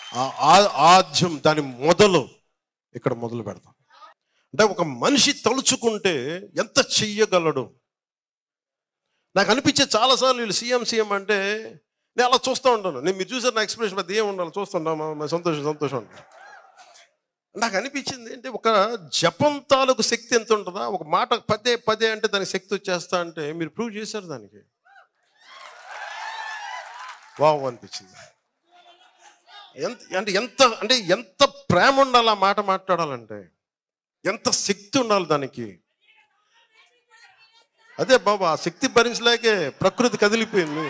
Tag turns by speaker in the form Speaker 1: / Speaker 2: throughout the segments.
Speaker 1: ఆ ఆ- ఆద్యం దాని మొదలు ఇక్కడ మొదలు పెడతాం అంటే ఒక మనిషి తలుచుకుంటే ఎంత చెయ్యగలడు నాకు అనిపించే చాలాసార్లు వీళ్ళు సీఎం సీఎం అంటే నేను అలా చూస్తూ ఉంటాను నేను మీరు చూసారు నా ఎక్స్ప్రెషన్ పెద్ద ఏం ఉండాలి చూస్తుంటా మా- మా సంతోషం సంతోషం అంటాను. నాకు అనిపించింది అంటే ఒక జపం తాలూకు శక్తి ఎంత ఉంటుందా ఒక మాట పదే పదే అంటే దానికి శక్తి వచ్చేస్తా అంటే మీరు ప్రూవ్ చేశారు దానికి వావ్ అనిపించింది ఎంత అంటే ఎంత అంటే ఎంత ప్రేమ ఉండాలి ఆ మాట మాట్లాడాలంటే ఎంత శక్తి ఉండాలి దానికి అదే బాబా ఆ శక్తి భరించలేకే ప్రకృతి కదిలిపోయింది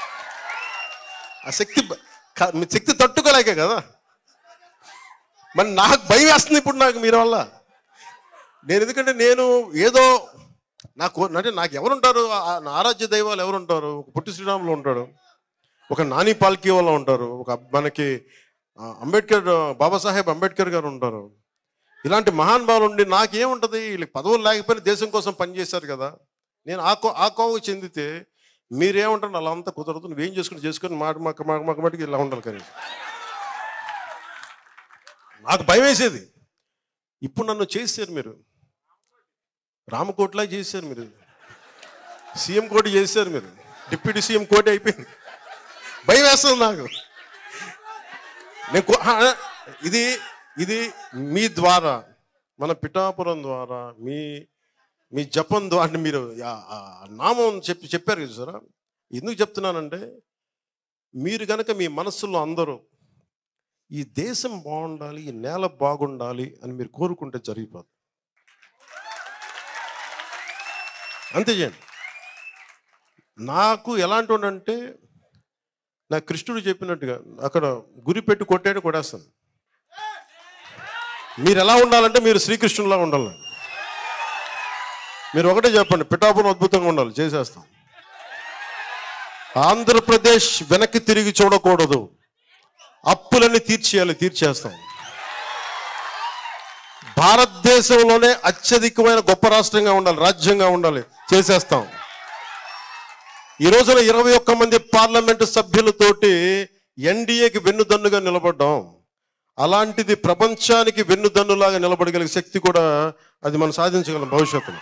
Speaker 1: ఆ శక్తి బ- క- మీ శక్తి తట్టుకోలేకే కదా మరి నాకు భయం వేస్తుంది ఇప్పుడు నాకు మీరు వల్ల నేను ఎందుకంటే నేను ఏదో నాకు అంటే నాకు ఎవరుంటారు ఆ- నా ఆరాధ్య దైవాలు ఎవరుంటారు ఒక పుట్టి శ్రీరాములు ఉంటాడు ఒక నాని పాల్కీ వాళ్ళు ఉంటారు ఒక మనకి ఆ, అంబేద్కర్ బాబాసాహెబ్ అంబేద్కర్ గారు ఉంటారు ఇలాంటి మహానుభావులు ఉండి నాకేముంటుంది వీళ్ళకి పదవులు లేకపోయినా దేశం కోసం పనిచేశారు కదా నేను ఆ కో ఆ కోవకు చెందితే మీరేమంటారు అలా అంతా కుదరదు నువ్వేం చేసుకుని చేసుకొని మాట మాకు మాకు మాకు మటుకు ఇలా ఉండాలి కానీ నాకు భయం వేసేది ఇప్పుడు నన్ను చేశారు మీరు రామకోట్లా చేశారు మీరు సీఎం కోటి చేశారు మీరు డిప్యూటీ సీఎం కోటి అయిపోయింది భయం వేస్తుంది నాకు నేను కో- ఆ, ఇది ఇది మీ ద్వారా మన పిఠాపురం ద్వారా మీ మీ జపం ద్వారా అంటే మీరు ఆ- ఆ నామం చెప్పి చెప్పారు కదా సార్ ఎందుకు చెప్తున్నానంటే మీరు గనక మీ మనస్సులో అందరూ ఈ దేశం బాగుండాలి ఈ నేల బాగుండాలి అని మీరు కోరుకుంటే జరిగిపోదు అంతే చేయండి నాకు ఎలాంటి వాడంటే నా కృష్ణుడు చెప్పినట్టుగా అక్కడ గురి పెట్టి కొట్టాడు కొడేస్తాను మీరు ఎలా ఉండాలంటే మీరు శ్రీకృష్ణులా ఉండాలి మీరు ఒకటే చెప్పండి పిఠాపురం అద్భుతంగా ఉండాలి చేసేస్తాం ఆంధ్రప్రదేశ్ వెనక్కి తిరిగి చూడకూడదు అప్పులన్నీ తీర్చేయాలి తీర్చేస్తాం భారతదేశంలోనే అత్యధికమైన గొప్ప రాష్ట్రంగా ఉండాలి రాజ్యంగా ఉండాలి చేసేస్తాం ఈ రోజున ఇరవై ఒక్క మంది పార్లమెంటు సభ్యులతోటి ఎన్డీఏకి వెన్నుదన్నుగా నిలబడ్డాం అలాంటిది ప్రపంచానికి వెన్నుదన్నులాగా నిలబడగలిగే శక్తి కూడా అది మనం సాధించగలం భవిష్యత్తులో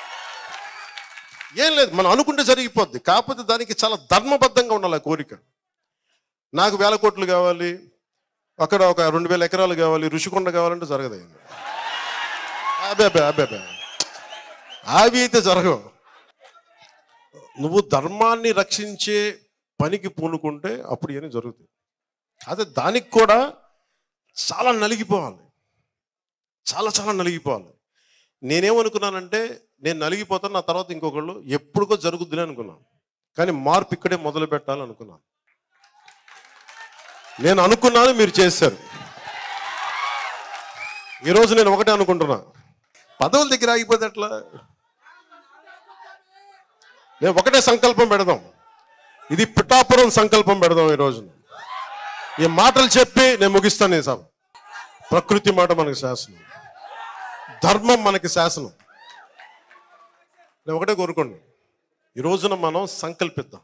Speaker 1: ఏం లేదు మనం అనుకుంటే జరిగిపోద్ది కాకపోతే దానికి చాలా ధర్మబద్ధంగా ఉండాలి ఆ కోరిక నాకు వేల కోట్లు కావాలి అక్కడ ఒక రెండు వేల ఎకరాలు కావాలి ఋషికొండ కావాలంటే జరగదు అయింది అబే అబే అబే అబే అవి అయితే జరగవు నువ్వు ధర్మాన్ని రక్షించే పనికి పూనుకుంటే అప్పుడు ఏమి జరుగుతుంది అదే దానికి కూడా చాలా నలిగిపోవాలి చాలా చాలా నలిగిపోవాలి నేనేమనుకున్నానంటే నేను నలిగిపోతాను నా తర్వాత ఇంకొకళ్ళు ఎప్పుడుకో జరుగుద్దిలే అనుకున్నాను కానీ మార్పు ఇక్కడే మొదలు పెట్టాలి అనుకున్నాను నేను అనుకున్నాను మీరు చేశారు ఈరోజు నేను ఒకటే అనుకుంటున్నా పదవుల దగ్గర ఆగిపోతే ఎట్లా నేను ఒకటే సంకల్పం పెడదాం ఇది పిఠాపురం సంకల్పం పెడదాం ఈ రోజున ఈ మాటలు చెప్పి నేను ముగిస్తాను ఈ సభ ప్రకృతి మాట మనకి శాసనం ధర్మం మనకి శాసనం నేను ఒకటే కోరుకోండి ఈ రోజున మనం సంకల్పిద్దాం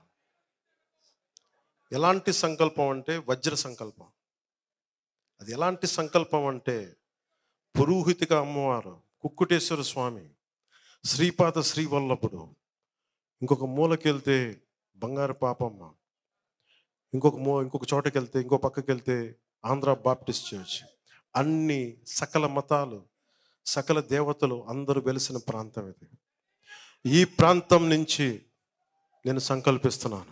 Speaker 1: ఎలాంటి సంకల్పం అంటే వజ్ర సంకల్పం అది ఎలాంటి సంకల్పం అంటే పురోహితిక అమ్మవారు కుక్కుటేశ్వర స్వామి శ్రీపాద శ్రీవల్లభుడు ఇంకొక మూలకెళ్తే బంగారు పాపమ్మ ఇంకొక మూ ఇంకొక చోటకి వెళ్తే ఇంకో పక్కకి వెళ్తే ఆంధ్ర బాప్టిస్ట్ చర్చ్ అన్ని సకల మతాలు సకల దేవతలు అందరూ వెలిసిన ప్రాంతం ఇది ఈ ప్రాంతం నుంచి నేను సంకల్పిస్తున్నాను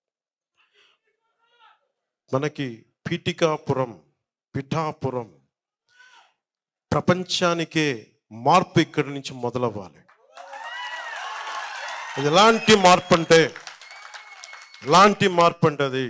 Speaker 1: మనకి పీఠికాపురం పిఠాపురం ప్రపంచానికే మార్పు ఇక్కడి నుంచి మొదలవ్వాలి అది ఎలాంటి మార్పు అంటే ఎలాంటి మార్పు అంటే అది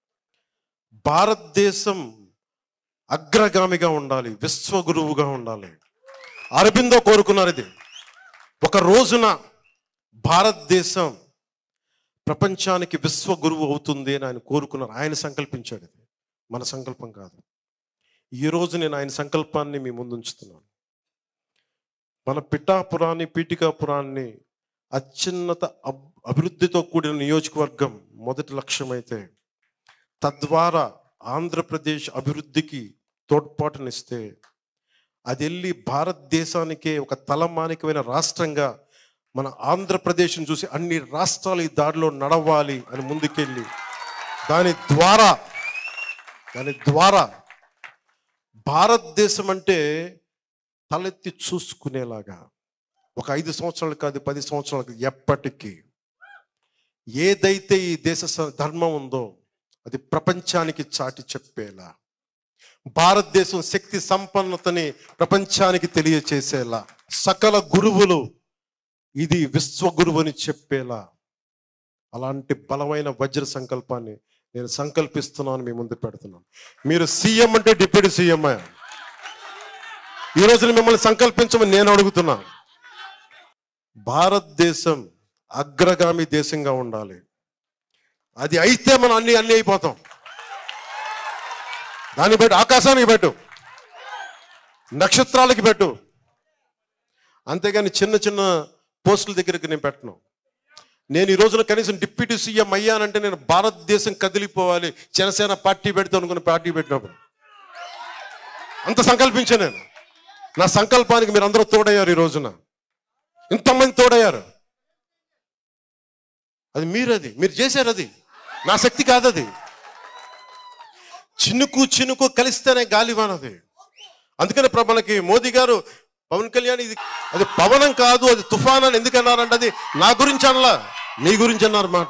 Speaker 1: భారతదేశం అగ్రగామిగా ఉండాలి విశ్వగురువుగా ఉండాలి అరబిందో కోరుకున్నారు ఇది ఒక రోజున భారతదేశం ప్రపంచానికి విశ్వగురువు అవుతుంది అని ఆయన కోరుకున్నారు ఆయన సంకల్పించాడు ఇది మన సంకల్పం కాదు ఈ రోజు నేను ఆయన సంకల్పాన్ని మీ ముందు ఉంచుతున్నాను మన పిఠాపురాన్ని పీఠికాపురాన్ని అత్యున్నత అబ్- అభివృద్ధితో కూడిన నియోజకవర్గం మొదటి లక్ష్యమైతే తద్వారా ఆంధ్రప్రదేశ్ అభివృద్ధికి తోడ్పాటునిస్తే అది వెళ్ళి భారతదేశానికే ఒక తలమానికమైన రాష్ట్రంగా మన ఆంధ్రప్రదేశ్ని చూసి అన్ని రాష్ట్రాలు ఈ దారిలో నడవాలి అని ముందుకెళ్ళి దాని ద్వారా దాని ద్వారా భారతదేశం అంటే తలెత్తి చూసుకునేలాగా ఒక ఐదు సంవత్సరాలు కాదు పది సంవత్సరాలు కాదు, ఎప్పటికీ ఏదైతే ఈ దేశ స- ధర్మం ఉందో అది ప్రపంచానికి చాటి చెప్పేలా భారతదేశం శక్తి సంపన్నతని ప్రపంచానికి తెలియచేసేలా సకల గురువులు ఇది విశ్వగురువు అని చెప్పేలా అలాంటి బలమైన వజ్ర సంకల్పాన్ని నేను సంకల్పిస్తున్నాను మీ ముందు పెడుతున్నాను మీరు సీఎం అంటే డిప్యూటీ సీఎం ఈ రోజున మిమ్మల్ని సంకల్పించమని నేను అడుగుతున్నా భారతదేశం అగ్రగామి దేశంగా ఉండాలి అది అయితే మనం అన్ని అన్ని అయిపోతాం దాన్ని పెట్టు ఆకాశానికి పెట్టు నక్షత్రాలకి పెట్టు అంతేగాని చిన్న చిన్న పోస్టుల దగ్గరికి నేను పెట్టను నేను ఈ రోజున కనీసం డిప్యూటీ సీఎం అయ్యానంటే నేను భారతదేశం కదిలిపోవాలి జనసేన పార్టీ పెడితే అనుకున్న పార్టీ పెట్టినప్పుడు అంత సంకల్పించాను నేను నా సంకల్పానికి మీరు అందరూ తోడయ్యారు ఈ రోజున ఇంతమంది తోడయ్యారు అది మీరు అది మీరు చేశారు అది నా శక్తి కాదు అది చినుకు చినుకు కలిస్తేనే గాలివానది అందుకనే ప్ర- మనకి మోదీ గారు పవన్ కళ్యాణ్ ఇది అది పవనం కాదు అది తుఫాన్ అని ఎందుకు అన్నారంటే అది నా గురించి అనలా నీ గురించి అన్నారు మాట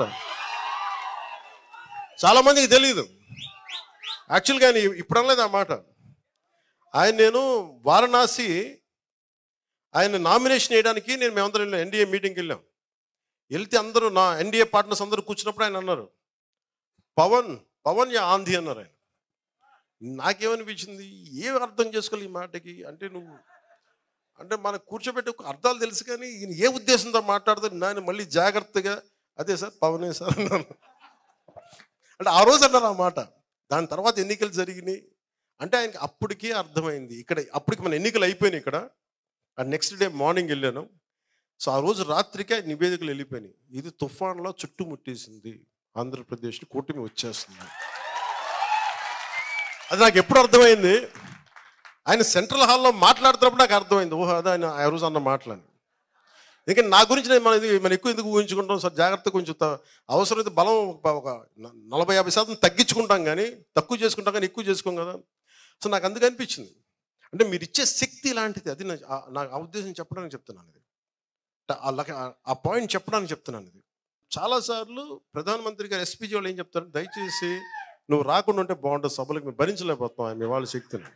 Speaker 1: చాలా మందికి తెలియదు యాక్చువల్గా ఆయన ఇప్పుడు అనలేదు ఆ మాట ఆయన నేను వారణాసి ఆయన నామినేషన్ వేయడానికి నేను మేమందరం వెళ్ళాం ఎన్డీఏ మీటింగ్కి వెళ్ళాం వెళ్తే అందరూ నా ఎన్డీఏ పార్ట్నర్స్ అందరూ కూర్చున్నప్పుడు ఆయన అన్నారు పవన్ పవన్ యా ఆంధీ అన్నారు ఆయన నాకేమనిపించింది ఏం అర్థం చేసుకోవాలి ఈ మాటకి అంటే నువ్వు అంటే మనకు కూర్చోబెట్టి ఒక అర్థాలు తెలుసు కానీ ఈయన ఏ ఉద్దేశంతో మాట్లాడుతూ నేను మళ్ళీ జాగ్రత్తగా అదే సార్ పవనే సార్ అన్నాను అంటే ఆ రోజు అన్నారు ఆ మాట దాని తర్వాత ఎన్నికలు జరిగినాయి అంటే ఆయనకి అప్పటికే అర్థమైంది ఇక్కడ అప్పటికి మన ఎన్నికలు అయిపోయినాయి ఇక్కడ ఆ నెక్స్ట్ డే మార్నింగ్ వెళ్ళాను సో ఆ రోజు రాత్రికే నివేదికలు వెళ్ళిపోయినాయి ఇది తుఫాన్లో చుట్టుముట్టేసింది ఆంధ్రప్రదేశ్ కూటమి వచ్చేస్తుంది అది నాకు ఎప్పుడు అర్థమైంది ఆయన సెంట్రల్ హాల్లో మాట్లాడుతున్నప్పుడు నాకు అర్థమైంది ఓహో అదే ఆయన ఆ రోజు అన్న మాటలని ఎందుకంటే నా గురించి నేను మన ఇది మనం ఎక్కువ ఎందుకు ఊహించుకుంటాం సార్ జాగ్రత్త కొంచెం త- అవసరమైతే బలం ఒక ఒక న- నలభై యాభై శాతం తగ్గించుకుంటాం కానీ తక్కువ చేసుకుంటాం కానీ ఎక్కువ చేసుకోం కదా సో నాకు అందుకు అనిపించింది అంటే మీరు ఇచ్చే శక్తి లాంటిది అది నా- ఆ- నాకు ఆ ఉద్దేశం చెప్పడానికి చెప్తున్నాను ఇది ట- ఆ లక- ఆ- ఆ పాయింట్ చెప్పడానికి చెప్తున్నాను ఇది చాలాసార్లు ప్రధానమంత్రి గారు ఎస్పీజీ వాళ్ళు ఏం చెప్తారు దయచేసి నువ్వు రాకుండా ఉంటే బాగుంటుంది సభలకు మేము భరించలేకపోతాం మీ వాళ్ళ శక్తిని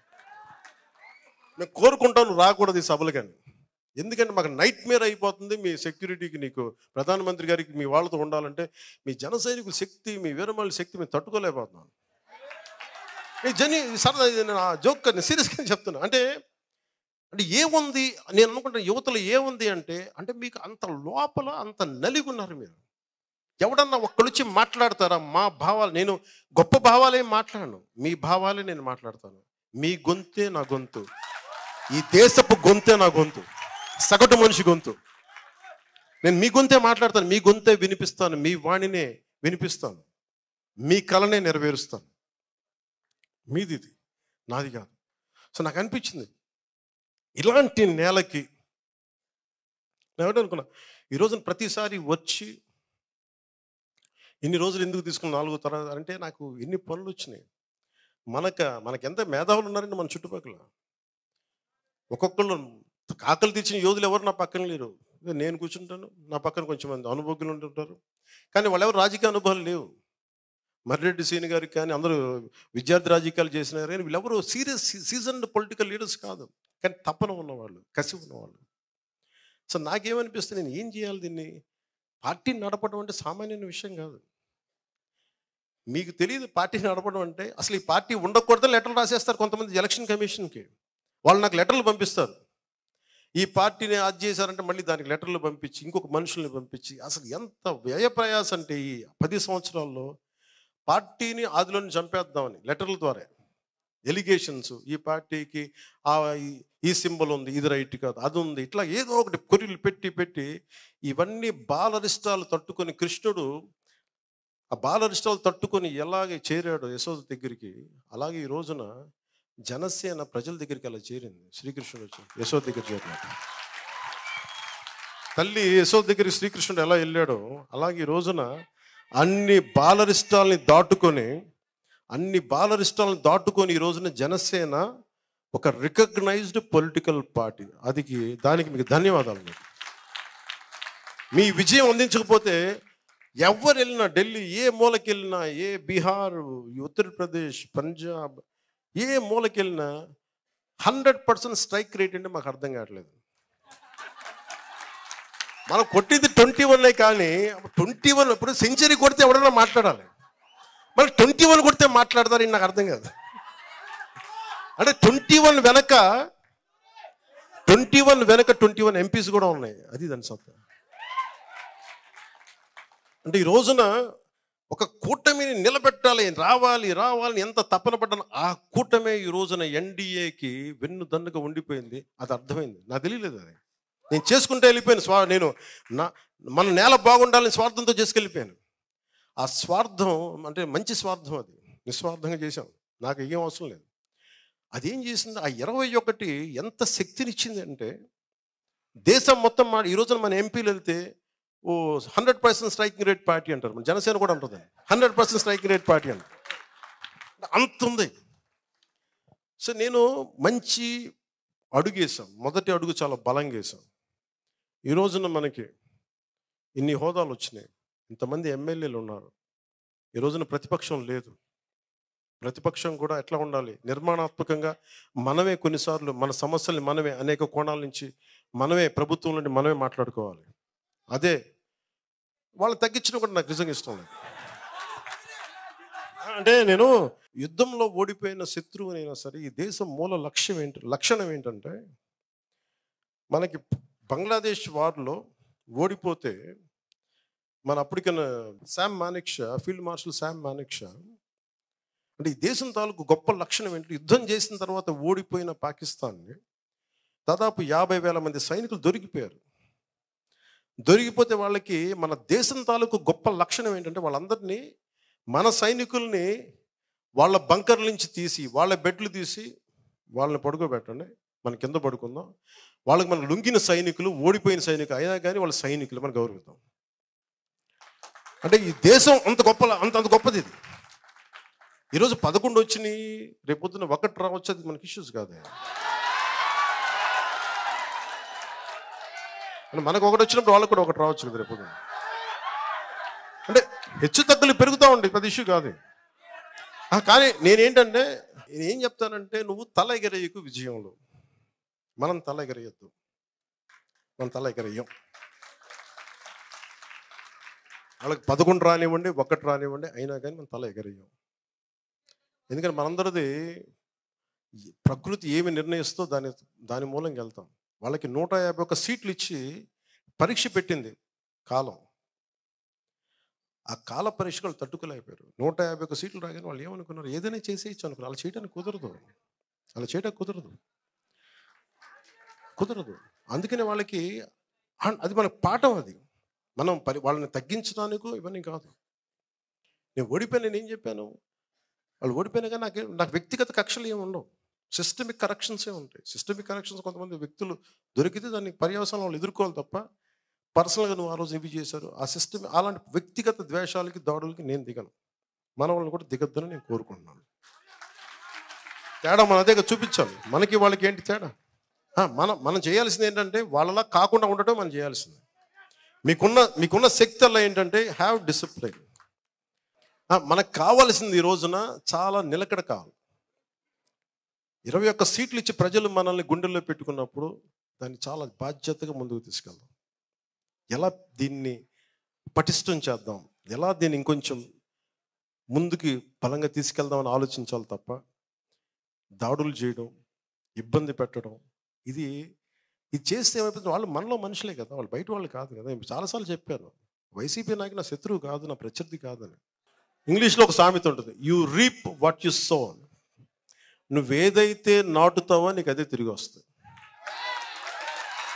Speaker 1: మేము కోరుకుంటాం నువ్వు రాకూడదు ఈ సభలు కానీ ఎందుకంటే మాకు నైట్ మేర్ అయిపోతుంది మీ సెక్యూరిటీకి నీకు ప్రధానమంత్రి గారికి మీ వాళ్ళతో ఉండాలంటే మీ జన సైనికుల శక్తి మీ వీరమాల శక్తి మేము తట్టుకోలేకపోతున్నాం ఈ జని సరదా ఇది నేను జోక్ నేను సీరియస్గా చెప్తున్నా అంటే అంటే ఏముంది నేను అనుకుంటున్న యువతలో ఏముంది అంటే అంటే మీకు అంత లోపల అంత నలిగున్నారు మీరు ఎవడన్నా ఒక్కడొచ్చి మాట్లాడతారా మా భావాలు నేను గొప్ప భావాలేం మాట్లాడను మీ భావాలే నేను మాట్లాడతాను మీ గొంతే నా గొంతు ఈ దేశపు గొంతే నా గొంతు సగటు మనిషి గొంతు నేను మీ గొంతే మాట్లాడతాను మీ గొంతే వినిపిస్తాను మీ వాణినే వినిపిస్తాను మీ కలనే నెరవేరుస్తాను మీది ఇది నాది కాదు సో నాకు అనిపించింది ఇలాంటి నేలకి నేను ఒకటే అనుకున్నా ఈరోజు ప్రతిసారి వచ్చి ఇన్ని రోజులు ఎందుకు తీసుకున్న నాలుగో తరగతి అంటే నాకు ఎన్ని పనులు వచ్చినాయి మనక మనకి ఎంత మేధావులు ఉన్నారండి మన చుట్టుపక్కల ఒక్కొక్కళ్ళు ఆకలి తీర్చిన యోధులు ఎవరు నా పక్కన లేరు నేను కూర్చుంటాను నా పక్కన కొంచెం మంది అనుభోగులు ఉంటుంటారు కానీ వాళ్ళు ఎవరు రాజకీయ అనుభవాలు లేవు మర్రెడ్డి సీని గారికి కానీ అందరూ విద్యార్థి రాజకీయాలు చేసినారు కానీ వీళ్ళెవరు సీరియస్ సీజన్ పొలిటికల్ లీడర్స్ కాదు కానీ తప్పన ఉన్నవాళ్ళు కసి ఉన్నవాళ్ళు సో నాకేమనిపిస్తుంది నేను ఏం చేయాలి దీన్ని పార్టీని నడపడం అంటే సామాన్యమైన విషయం కాదు మీకు తెలియదు పార్టీ నడపడం అంటే అసలు ఈ పార్టీ ఉండకూడదని లెటర్లు రాసేస్తారు కొంతమంది ఎలక్షన్ కమిషన్కి వాళ్ళు నాకు లెటర్లు పంపిస్తారు ఈ పార్టీని అది చేశారంటే మళ్ళీ దానికి లెటర్లు పంపించి ఇంకొక మనుషుల్ని పంపించి అసలు ఎంత వ్యయ ప్రయాస అంటే ఈ పది సంవత్సరాల్లో పార్టీని ఆదిలోని చంపేద్దామని లెటర్ల ద్వారా ఎలిగేషన్స్ ఈ పార్టీకి ఆ ఈ- ఈ సింబల్ ఉంది ఇది రైట్ కాదు అది ఉంది ఇట్లా ఏదో ఒకటి కొరిలు పెట్టి పెట్టి ఇవన్నీ బాలరిష్టాలు తట్టుకొని కృష్ణుడు ఆ బాలరిష్టాలు తట్టుకొని ఎలాగే చేరాడు యశోద దగ్గరికి అలాగే ఈ రోజున జనసేన ప్రజల దగ్గరికి అలా చేరింది శ్రీకృష్ణుడు వచ్చి యశోద దగ్గర చేరినట్టు తల్లి యశోద దగ్గరికి శ్రీకృష్ణుడు ఎలా వెళ్ళాడో అలాగే ఈ రోజున అన్ని బాలరిష్టాలని దాటుకొని అన్ని బాలరిష్టాలను దాటుకొని ఈ రోజున జనసేన ఒక రికగ్నైజ్డ్ పొలిటికల్ పార్టీ అది దానికి మీకు ధన్యవాదాలు మీకు మీ విజయం అందించకపోతే ఎవరు వెళ్ళినా ఢిల్లీ ఏ మూలకి వెళ్ళినా ఏ బీహార్ ఉత్తరప్రదేశ్ పంజాబ్ ఏ మూలకి వెళ్ళినా హండ్రెడ్ పర్సెంట్ స్ట్రైక్ రేట్ అంటే మాకు అర్థం కావట్లేదు మనం కొట్టింది ట్వంటీ వన్ కానీ ట్వంటీ వన్ ఇప్పుడు సెంచరీ కొడితే ఎవడైనా మాట్లాడాలి మళ్ళీ ట్వంటీ వన్ కొడితే మాట్లాడతారని నాకు అర్థం కాదు అంటే ట్వంటీ వన్ వెనక ట్వంటీ వన్ వెనక ట్వంటీ వన్ ఎంపీస్ కూడా ఉన్నాయి అది దాని సత్తా అంటే ఈ రోజున ఒక కూటమిని నిలబెట్టాలి రావాలి రావాలి ఎంత తపన పడ్డాను ఆ కూటమే ఈ రోజున ఎన్డీఏకి వెన్ను దన్నుగా ఉండిపోయింది అది అర్థమైంది నాకు తెలియలేదు అది నేను చేసుకుంటే వెళ్ళిపోయాను స్వా నేను నా మన నేల బాగుండాలని స్వార్థంతో చేసుకెళ్ళిపోయాను ఆ స్వార్థం అంటే మంచి స్వార్థం అది నిస్వార్థంగా చేశాం నాకు ఏం అవసరం లేదు అదేం చేసింది ఆ ఇరవై ఒకటి ఎంత శక్తినిచ్చింది అంటే దేశం మొత్తం మా ఈ రోజున మన ఎంపీలు వెళ్తే ఓ hundred percent striking rate party అంటారు మన జనసేన కూడా ఉంటుంది hundred percent striking rate party అంటారు అంత ఉంది సో నేను మంచి అడుగు వేసాం మొదటి అడుగు చాలా బలంగా వేసాం ఈ రోజున మనకి ఇన్ని హోదాలు వచ్చినాయి ఇంతమంది ఎమ్మెల్యేలు ఉన్నారు ఈ రోజున ప్రతిపక్షం లేదు ప్రతిపక్షం కూడా ఎట్లా ఉండాలి నిర్మాణాత్మకంగా మనమే కొన్నిసార్లు మన సమస్యల్ని మనమే అనేక కోణాల నుంచి మనమే ప్రభుత్వం నుండి మనమే మాట్లాడుకోవాలి అదే వాళ్ళు తగ్గించడం కూడా నాకు నిజంగా ఇష్టం లేదు అంటే నేను యుద్ధంలో ఓడిపోయిన శత్రువునైనా సరే ఈ దేశం మూల లక్ష్యం ఏంటి లక్షణం ఏంటంటే మనకి బంగ్లాదేశ్ వార్లో ఓడిపోతే మన అప్పటికైనా Sam Manekshaw field marshal Sam Manekshaw అంటే ఈ దేశం తాలూకు గొప్ప లక్షణం ఏంటి యుద్ధం చేసిన తర్వాత ఓడిపోయిన పాకిస్తాన్ని దాదాపు యాభై వేల మంది సైనికులు దొరికిపోయారు దొరికిపోతే వాళ్ళకి మన దేశం తాలూకు గొప్ప లక్షణం ఏంటంటే వాళ్ళందరినీ మన సైనికుల్ని వాళ్ళ బంకర్ల నుంచి తీసి వాళ్ళ బెడ్లు తీసి వాళ్ళని పడుకోబెట్టండి మన కింద పడుకుందాం వాళ్ళకి మన లొంగిన సైనికులు ఓడిపోయిన సైనికులు అయినా కానీ వాళ్ళ సైనికులు మనం గౌరవిద్దాం అంటే ఈ దేశం అంత గొప్ప అంత అంత గొప్పది ఇది ఈరోజు పదకొండు వచ్చినాయి రేపొద్దున ఒకటి రావచ్చు అది మనకి ఇష్యూస్ కాదు అంటే మనకు ఒకటి వచ్చినప్పుడు వాళ్ళకి కూడా ఒకటి రావచ్చు కదా రేపొద్దున అంటే హెచ్చు తగ్గులు పెరుగుతూ ఉంటాయి పెద్ద ఇష్యూ కాదు ఆ, కానీ నేనేంటంటే నేను ఏం చెప్తానంటే నువ్వు తల ఎగరేయకు విజయంలో మనం తల ఎగరేయద్దు మనం తల ఎగరేయం వాళ్ళకి పదకొండు రానివ్వండి ఒకటి రానివ్వండి అయినా కానీ మనం తల ఎగరేయం ఎందుకంటే మనందరిది ఈ ప్రకృతి ఏమి నిర్ణయిస్తో దాని దాని మూలంగా వెళ్తాం వాళ్ళకి నూట యాభై ఒక్క సీట్లు ఇచ్చి పరీక్ష పెట్టింది కాలం ఆ కాల పరీక్షలు తట్టుకోలేకపోయారు నూట యాభై ఒక్క సీట్లు రాగానే వాళ్ళు ఏమనుకున్నారు ఏదైనా చేసేయచ్చు అనుకున్నారు అలా చేయడానికి కుదరదు అలా చేయడానికి కుదరదు కుదరదు అందుకనే వాళ్ళకి అన్- అది మన పాఠం అది మనం పరి వాళ్ళని తగ్గించడానికి ఇవన్నీ కాదు నేను ఓడిపోయినా నేను ఏం చెప్పాను వాళ్ళు ఓడిపోయినా కానీ నాకు నాకు వ్యక్తిగత కక్షలు ఏమి ఉండవు సిస్టమిక్ కరెక్షన్సే ఉంటాయి సిస్టమిక్ కరెక్షన్స్ కొంతమంది వ్యక్తులు దొరికితే దాన్ని పర్యవసానం వాళ్ళు ఎదుర్కోవాలి తప్ప పర్సనల్గా నువ్వు ఆ రోజు ఇవి చేశారు ఆ సిస్టమ్ అలాంటి వ్యక్తిగత ద్వేషాలకి దాడులకి నేను దిగను మన వాళ్ళని కూడా దిగద్దని నేను కోరుకుంటున్నాను తేడా మన అదే చూపించాలి మనకి వాళ్ళకి ఏంటి తేడా ఆ, మనం మనం చేయాల్సింది ఏంటంటే వాళ్ళలా కాకుండా ఉండటం మనం చేయాల్సింది మీకున్న మీకున్న శక్తి అలా ఏంటంటే హ్యావ్ డిసిప్లైన్ మనకు కావాల్సింది ఈ రోజున చాలా నిలకడ కావాలి ఇరవై ఒక్క సీట్లు ఇచ్చి ప్రజలు మనల్ని గుండెల్లో పెట్టుకున్నప్పుడు దాన్ని చాలా బాధ్యతగా ముందుకు తీసుకెళ్దాం ఎలా దీన్ని పటిష్టం చేద్దాం ఎలా దీన్ని ఇంకొంచెం ముందుకి బలంగా తీసుకెళ్దామని ఆలోచించాలి తప్ప దాడులు చేయడం ఇబ్బంది పెట్టడం ఇది ఇది చేస్తే ఏమైపోతుంది వాళ్ళు మనలో మనుషులే కదా వాళ్ళు బయట వాళ్ళు కాదు కదా నేను చాలాసార్లు చెప్పాను వైసీపీ నాకు నా శత్రువు కాదు నా ప్రత్యర్థి కాదని ఇంగ్లీష్లో ఒక సామెత ఉంటుంది you reap what you sow నువ్వేదైతే నాటుతావో నీకు అదే తిరిగి వస్తుంది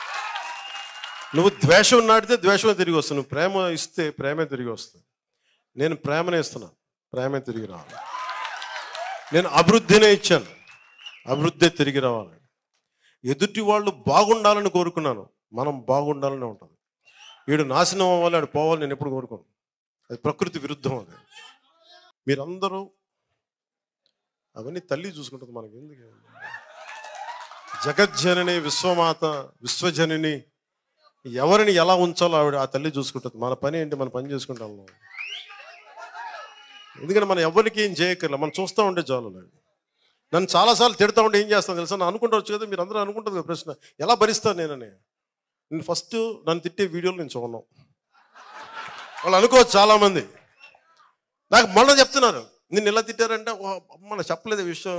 Speaker 1: నువ్వు ద్వేషం నాటితే ద్వేషమే తిరిగి వస్తుంది నువ్వు ప్రేమ ఇస్తే ప్రేమే తిరిగి వస్తుంది నేను ప్రేమనే ఇస్తున్నాను ప్రేమే తిరిగి రావాలి నేను అభివృద్ధినే ఇచ్చాను అభివృద్ధి తిరిగి రావాలి ఎదుటి వాళ్ళు బాగుండాలని కోరుకున్నాను మనం బాగుండాలని ఉంటుంది వీడు నాశనం అవ్వాలి ఆడు పోవాలి నేను ఎప్పుడు కోరుకోను అది ప్రకృతి విరుద్ధం అది మీరందరూ అవన్నీ తల్లి చూసుకుంటుంది మనకి ఎందుకు జగజ్జనని విశ్వమాత విశ్వజనని ఎవరిని ఎలా ఉంచాలో ఆవిడ ఆ తల్లి చూసుకుంటుంది మన పని ఏంటి మన పని చేసుకుంటాం ఎందుకంటే మనం ఎవరికి ఏం చేయక్కర్లే మనం చూస్తూ ఉంటే చాలు లేదు నన్ను చాలాసార్లు తిడతా ఉంటే ఏం చేస్తాను తెలుసా నేను అనుకుంటావచ్చు కదా మీరు అందరూ అనుకుంటుంది కదా ప్రశ్న ఎలా భరిస్తాను నేనని నేను ఫస్ట్ నన్ను తిట్టే వీడియోలు నేను చూడను వాళ్ళు అనుకోవచ్చు చాలామంది నాకు మొన్న చెప్తున్నారు నిన్ను ఎలా తిట్టారంటే "ఓ, అమ్మ నాకు చెప్పలేదు ఈ విషయం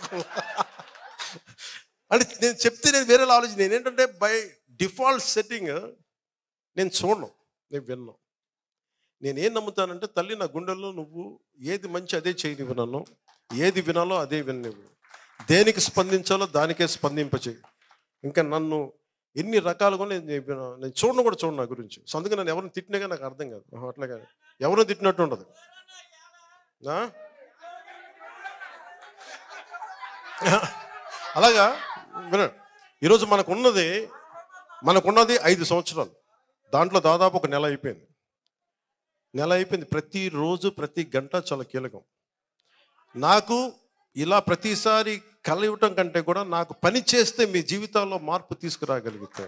Speaker 1: అంటే నేను చెప్తే నేను వేరే ఆలోచన నేనేంటంటే బై డిఫాల్ట్ సెట్టింగ్ నేను చూడను నేను విన్నాను నేనేం నమ్ముతానంటే తల్లి నా గుండెల్లో నువ్వు ఏది మంచి అదే చేయనివ్వు నన్ను ఏది వినాలో అదే విననివ్వు దేనికి స్పందించాలో దానికే స్పందింపచేయి ఇంకా నన్ను ఎన్ని రకాలుగా నేను చెప్పిన నేను చూడను కూడా చూడను నా గురించి సో అందుకే నన్ను ఎవరిని తిట్టినాగా నాకు అర్థం కాదు ఆహా, అట్లా కాదు ఎవరిని తిట్టినట్టు ఉండదు ఆ? అలాగా వినండి ఈరోజు మనకున్నది మనకున్నది ఐదు సంవత్సరాలు దాంట్లో దాదాపు ఒక నెల అయిపోయింది నెల అయిపోయింది ప్రతిరోజు ప్రతి గంట చాలా కీలకం నాకు ఇలా ప్రతిసారి కలవటం కంటే కూడా నాకు పని చేస్తే మీ జీవితాల్లో మార్పు తీసుకురాగలిగితే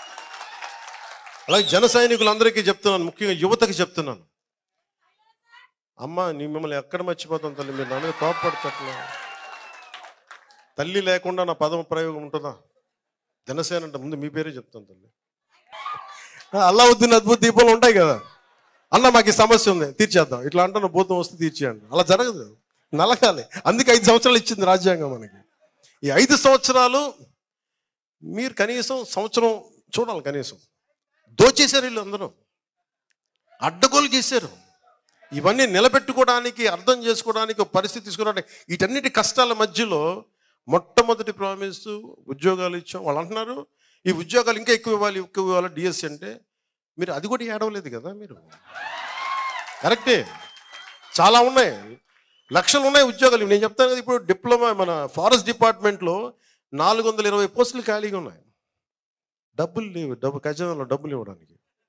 Speaker 1: అలాగే జన సైనికులందరికీ చెప్తున్నాను ముఖ్యంగా యువతకి చెప్తున్నాను అమ్మ నీ మిమ్మల్ని ఎక్కడ మర్చిపోతాం తల్లి మీరు నా మీద కోపపడతట్లా తల్లి లేకుండా నా పదం ప్రయోగం ఉంటుందా జనసేన అంటే ముందు మీ పేరే చెప్తాను తల్లి అల్లావుద్దీన్ అద్భుత దీపాలు ఉంటాయి కదా అన్న మాకు ఈ సమస్య ఉంది తీర్చేద్దాం ఇట్లా అంటున్న భూతం వస్తే తీర్చేయండి అలా జరగదు నలగాలి అందుకే ఐదు సంవత్సరాలు ఇచ్చింది రాజ్యాంగం మనకి ఈ ఐదు సంవత్సరాలు మీరు కనీసం సంవత్సరం చూడాలి కనీసం దోచేశారు వీళ్ళు అందరూ అడ్డగోలు చేశారు ఇవన్నీ నిలబెట్టుకోవడానికి అర్థం చేసుకోవడానికి ఒక పరిస్థితి తీసుకోవడానికి వీటన్నిటి కష్టాల మధ్యలో మొట్టమొదటి ప్రామిస్ ఉద్యోగాలు ఇచ్చాం వాళ్ళు అంటున్నారు ఈ ఉద్యోగాలు ఇంకా ఎక్కువ ఇవ్వాలి ఎక్కువ ఇవ్వాలి డిఎస్సి అంటే మీరు అది కూడా ఏడవలేదు కదా మీరు కరెక్టే చాలా ఉన్నాయి లక్షలు ఉన్నాయి ఉద్యోగాలు నేను చెప్తాను కదా ఇప్పుడు డిప్లొమా మన ఫారెస్ట్ డిపార్ట్మెంట్లో నాలుగు వందల ఇరవై పోస్టులు ఖాళీగా ఉన్నాయి డబ్బులు లేవు డబ్బు ఖజానాలో డబ్బులు ఇవ్వడానికి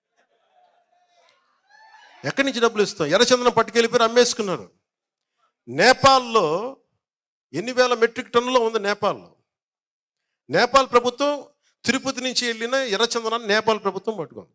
Speaker 1: ఎక్కడి నుంచి డబ్బులు ఇస్తాం ఎర్రచందనం పట్టుకెళ్ళిపోయి అమ్మేసుకున్నారు నేపాల్లో ఎన్ని వేల మెట్రిక్ టన్నులో ఉంది నేపాల్లో నేపాల్ ప్రభుత్వం తిరుపతి నుంచి వెళ్ళిన ఎర్రచందనాన్ని నేపాల్ ప్రభుత్వం పట్టుకుంది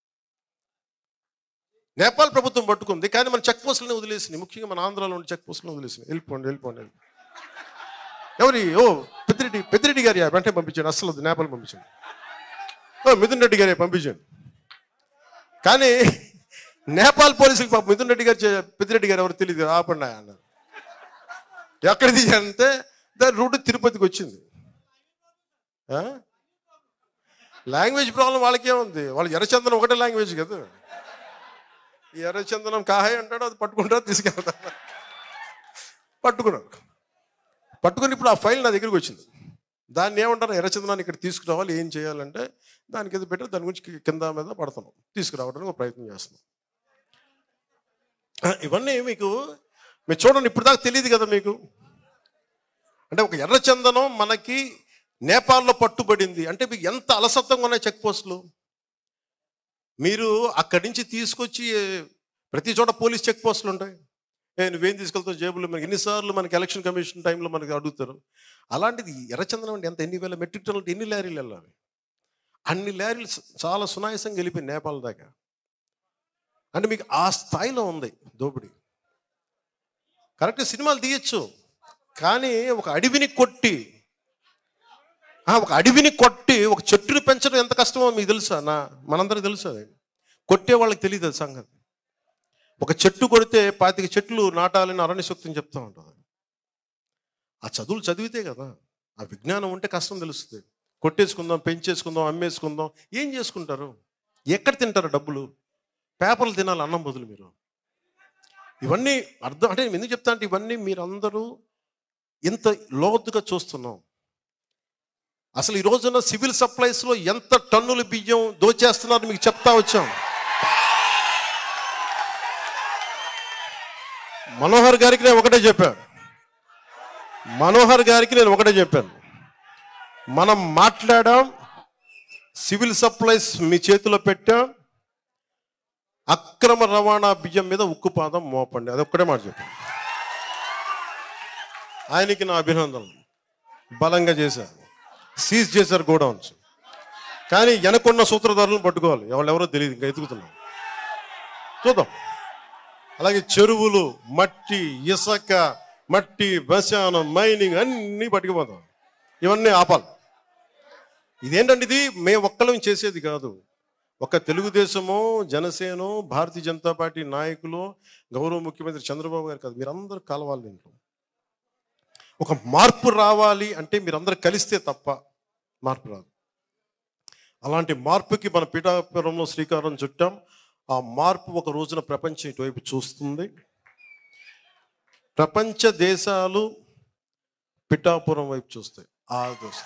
Speaker 1: నేపాల్ ప్రభుత్వం పట్టుకుంది కానీ మన చెక్ పోస్టులను వదిలేసింది ముఖ్యంగా మన ఆంధ్రాలో ఉండే చెక్ పోస్టులను వదిలేసింది వెళ్ళిపోండి వెళ్ళిపోండి వెళ్ళిపోండి. ఎవరి ఓ పెద్దిరెడ్డి పెద్దిరెడ్డి గారి వెంటనే పంపించండి అసలు వద్దు, నేపాల్ పంపించండి ఓ మిథున్ రెడ్డి గారి పంపించండి కానీ నేపాల్ పోలీసులకు పాప మిథున్ రెడ్డి గారు చే- పెద్దిరెడ్డి గారు ఎవరు తెలియదు ఆపండి అన్నారు ఎక్కడ తీయాలంటే దాని రూట్ తిరుపతికి వచ్చింది ఆ? లాంగ్వేజ్ ప్రాబ్లం వాళ్ళకే ఉంది వాళ్ళు ఎర్రచందనం ఒకటే లాంగ్వేజ్ కదా ఈ ఎర్రచందనం కాహాయ్ అంటాడు అది పట్టుకుంటారు తీసుకెళ్తారు పట్టుకున్నాడు పట్టుకుని ఇప్పుడు ఆ ఫైల్ నా దగ్గరికి వచ్చింది దాన్ని ఏమంటారు ఎర్రచందనాన్ని ఇక్కడ తీసుకురావాలి ఏం చేయాలంటే దానికి ఏదో పెట్టి దాని గురించి కి- కింద మీద పడతాం తీసుకురావడానికి ఒక ప్రయత్నం చేస్తున్నాం ఇవన్నీ మీకు మీరు చూడండి ఇప్పుడు దాకా తెలియదు కదా మీకు అంటే ఒక ఎర్రచందనం మనకి నేపాల్లో పట్టుబడింది అంటే మీకు ఎంత అలసత్వంగా ఉన్నాయి చెక్ పోస్టులు మీరు అక్కడి నుంచి తీసుకొచ్చి ప్రతి చోట పోలీస్ చెక్ పోస్టులు ఉంటాయి ఏ నువ్వేం తీసుకెళ్తావు జేబులో మనకి ఎన్నిసార్లు మనకి ఎలక్షన్ కమిషన్ టైంలో మనకి అడుగుతారు అలాంటిది ఎర్రచందనం అంటే ఎంత ఎన్ని వేల మెట్రిక్ టన్నులు అంటే ఎన్ని లారీలు వెళ్ళాలి అన్ని లారీలు స- చాలా సునాయాసంగా వెళ్ళిపోయి నేపాల్ దాకా అంటే మీకు ఆ స్థాయిలో ఉంది దోపిడీ కరెక్ట్ సినిమాలు తీయచ్చు కానీ ఒక అడవిని కొట్టి ఆ, ఒక అడవిని కొట్టి ఒక చెట్టుని పెంచడం ఎంత కష్టమో మీకు తెలుసా నా మనందరికి తెలుసు అది కొట్టే వాళ్ళకి తెలియదు అది సంగతి ఒక చెట్టు కొడితే పాతిక చెట్లు నాటాలని అరణ్య సూక్తం చెప్తా ఉంటుంది ఆ చదువులు చదివితే కదా ఆ విజ్ఞానం ఉంటే కష్టం తెలుస్తుంది కొట్టేసుకుందాం పెంచేసుకుందాం అమ్మేసుకుందాం ఏం చేసుకుంటారు ఎక్కడ తింటారు డబ్బులు పేపర్లు తినాలి అన్నం బదులు మీరు ఇవన్నీ అర్థం అంటే నేను ఎందుకు చెప్తా అంటే ఇవన్నీ మీరందరూ ఇంత లోతుగా చూస్తున్నాం అసలు ఈ రోజున సివిల్ సప్లైస్లో ఎంత టన్నుల బియ్యం దోచేస్తున్నారో మీకు చెప్తా వచ్చాం మనోహర్ గారికి నేను ఒకటే చెప్పాను మనోహర్ గారికి నేను ఒకటే చెప్పాను మనం మాట్లాడాం సివిల్ సప్లైస్ మీ చేతిలో పెట్టాం అక్రమ రవాణా బియ్యం మీద ఉక్కుపాదం మోపండి అది ఒక్కటే మాట చెప్పాను ఆయనకి నా అభినందనలు బలంగా చేశారు సీజ్ చేశారు గోడౌన్స్ కానీ వెనకున్న సూత్రధారులను పట్టుకోవాలి ఎవరెవరో తెలియదు ఇంకా ఎదుగుతున్నాం చూద్దాం అలాగే చెరువులు మట్టి ఇసక మట్టి బశానం మైనింగ్ అన్నీ పట్టుకుపోతాం ఇవన్నీ ఆపాలి ఇదేంటంటే ఇది మేము ఒక్కలం చేసేది కాదు ఒక తెలుగుదేశమో జనసేనో భారతీయ జనతా పార్టీ నాయకులు గౌరవ ముఖ్యమంత్రి చంద్రబాబు గారు కాదు మీరందరూ కలవాలి దీంట్లో ఒక మార్పు రావాలి అంటే మీరందరూ కలిస్తే తప్ప మార్పు రాదు అలాంటి మార్పుకి మన పీఠాపురంలో శ్రీకారం చుట్టాం ఆ మార్పు ఒక రోజున ప్రపంచం ఇటువైపు చూస్తుంది ప్రపంచ దేశాలు పిఠాపురం వైపు చూస్తాయి ఆ దోశ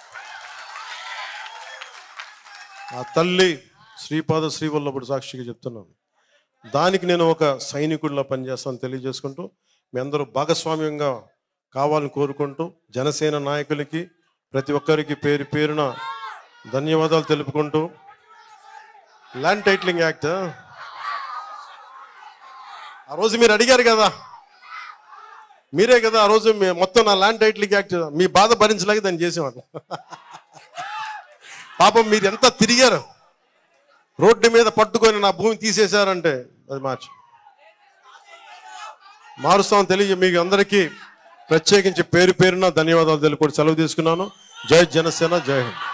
Speaker 1: ఆ తల్లి శ్రీపాద శ్రీవల్లభుడు సాక్షిగా చెప్తున్నాను దానికి నేను ఒక సైనికుడిలా పనిచేస్తాను తెలియజేసుకుంటూ మీ అందరూ భాగస్వామ్యంగా కావాలని కోరుకుంటూ జనసేన నాయకులకి ప్రతి ఒక్కరికి పేరు పేరున ధన్యవాదాలు తెలుపుకుంటూ ల్యాండ్ టైటిలింగ్ యాక్ట్ ఆ రోజు మీరు అడిగారు కదా మీరే కదా ఆ రోజు మీ- మొత్తం నా ల్యాండ్ టైటిలింగ్ యాక్ట్ మీ బాధ భరించలేక దాన్ని చేసేవాడు పాపం మీరు ఎంత తిరిగారు రోడ్డు మీద పట్టుకొని నా భూమి తీసేశారంటే అది మార్చి మారుస్తాం తెలియ మీకు అందరికీ ప్రత్యేకించి పేరు పేరున ధన్యవాదాలు తెలుపుకొని సెలవు తీసుకున్నాను జై జనసేన జై హింద్